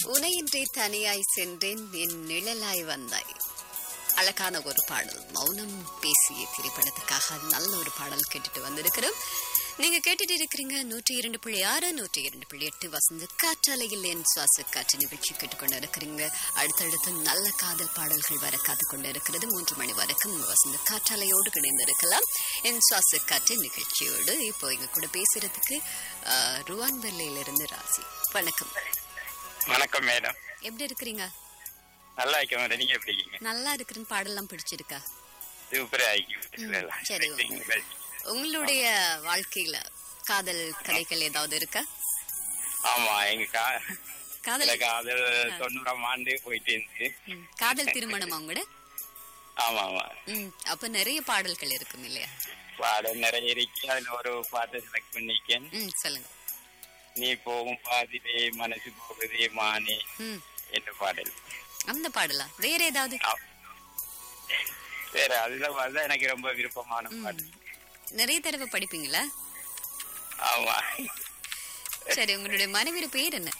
உனையின்றி தனியாய் சென்றேன் என் நிழலாய் வந்தாய் அழகான ஒரு பாடல் மௌனம் பேசிய திரைப்படத்துக்காக நல்ல ஒரு பாடல் கேட்டுட்டு வந்திருக்கிறோம் நீங்க கேட்டுட்டு இருக்கிறீங்க நூற்றி இரண்டு புள்ளி ஆறு நூற்றி இரண்டு புள்ளி எட்டு வசந்த காற்றாலையில் என் சுவாச காற்று நிகழ்ச்சி கேட்டுக்கொண்டு இருக்கிறீங்க அடுத்தடுத்து நல்ல காதல் பாடல்கள் வர காத்து கொண்டு இருக்கிறது மூன்று மணி வரைக்கும் வசந்த காற்றாலையோடு கிடைந்து இருக்கலாம் என் சுவாச காற்று நிகழ்ச்சியோடு இப்போ எங்க கூட பேசுறதுக்கு ஆஹ், ருவான்வெல்லையிலிருந்து ராசி வணக்கம் வணக்கம் மேடம் எப்படி இருக்கிறீங்க நல்லா இருக்கேன் மேடம் நீங்க எப்படி இருக்கீங்க நல்லா இருக்கிறன்னு பாடலாம் பிடிச்சிருக்கா சூப்பரா ம், சரி, இருக்கீங்க உங்களுடைய வாழ்க்கையில காதல் கதைகள் ஏதாவது இருக்கா ஆமா எங்க கா- காதல் இந்த காதல் தொண்ணூறாம் ஆண்டு போயிட்டு இருந்துச்சு ம், காதல் திருமணம் அவங்களோட ஆமா ஆமா ம் அப்ப நிறைய பாடல்கள் இருக்கும் இல்லையா பாடல் நிறைய இருக்கு அதுல ஒரு பாட்டை செலக்ட் பண்ணிருக்கேன் ம் சொல்லுங்க நீ போகும் பாதிலே மனசு போகுதே மானே ம் என்ற பாடல் அந்த பாடலா வேற ஏதாவது ஆ. வேற அதுல அதுதான் எனக்கு ரொம்ப விருப்பமான ம். பாடல் நிறைய தடவை படிப்பீங்களா ஆமா சரி உங்களுடைய மனைவியோட பேர் என்ன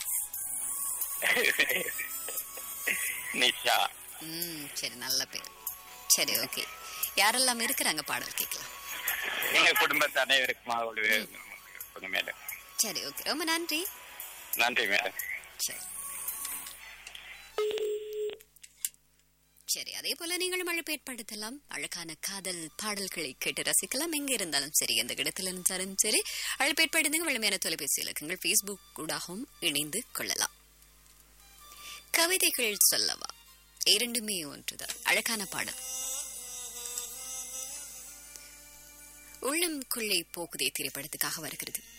நிஷா ம் சரி நல்ல பேர் சரி ஓகே யாரெல்லாம் இருக்கிறாங்க பாடல் கேட்கலாம் எங்க குடும்பத்து அனைவருக்குமா ஒரு மேடம் சரி ஓகே ரொம்ப நன்றி நன்றி மேடம் சரி சரி அதே போல நீங்களும் அழைப்பு ஏற்படுத்தலாம் அழகான காதல் பாடல்களை கேட்டு ரசிக்கலாம் எங்க இருந்தாலும் சரி எந்த இடத்துல இருந்தாலும் சரி அழைப்பு ஏற்படுத்துங்க வலிமையான தொலைபேசி இலக்கங்கள் ஃபேஸ்புக் கூடாகவும் இணைந்து கொள்ளலாம் கவிதைகள் சொல்லவா இரண்டுமே ஒன்றுதான் அழகான பாடல் உள்ளம் கொள்ளை போக்குதே திரைப்படத்துக்காக வருகிறது